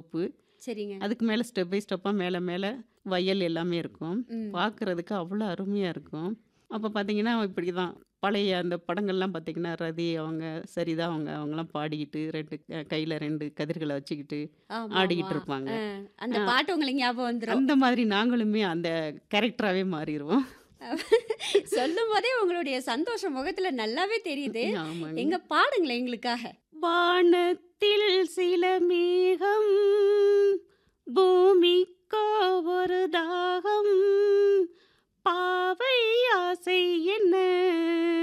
தோப்பு சரிங்க அதுக்கு மேலே ஸ்டெப் பை ஸ்டெப்பாக மேலே மேலே வயல் எல்லாமே இருக்கும் ம் பார்க்குறதுக்கு அவ்வளோ அருமையாக இருக்கும் அப்போ பார்த்தீங்கன்னா இப்படி தான் பழைய அந்த படங்கள்லாம் பார்த்தீங்கன்னா ரதி அவங்க சரிதா அவங்க அவங்கெல்லாம் பாடிக்கிட்டு ரெண்டு கையில் ரெண்டு கதிர்களை வச்சுக்கிட்டு ஆமா ஆடிக்கிட்டு ஆமா இருப்பாங்க ஆ, அந்த ஆ, பாட்டு உங்களுக்கு ஞாபகம் வந்துடும் அந்த மாதிரி நாங்களுமே அந்த கேரக்டராகவே மாறிடுவோம் சொல்லும் போதே உங்களுடைய சந்தோஷம் முகத்துல நல்லாவே தெரியுது ஆமாங்க எங்க பாடுங்களேன் எங்களுக்காக வானத்தில் சில மீ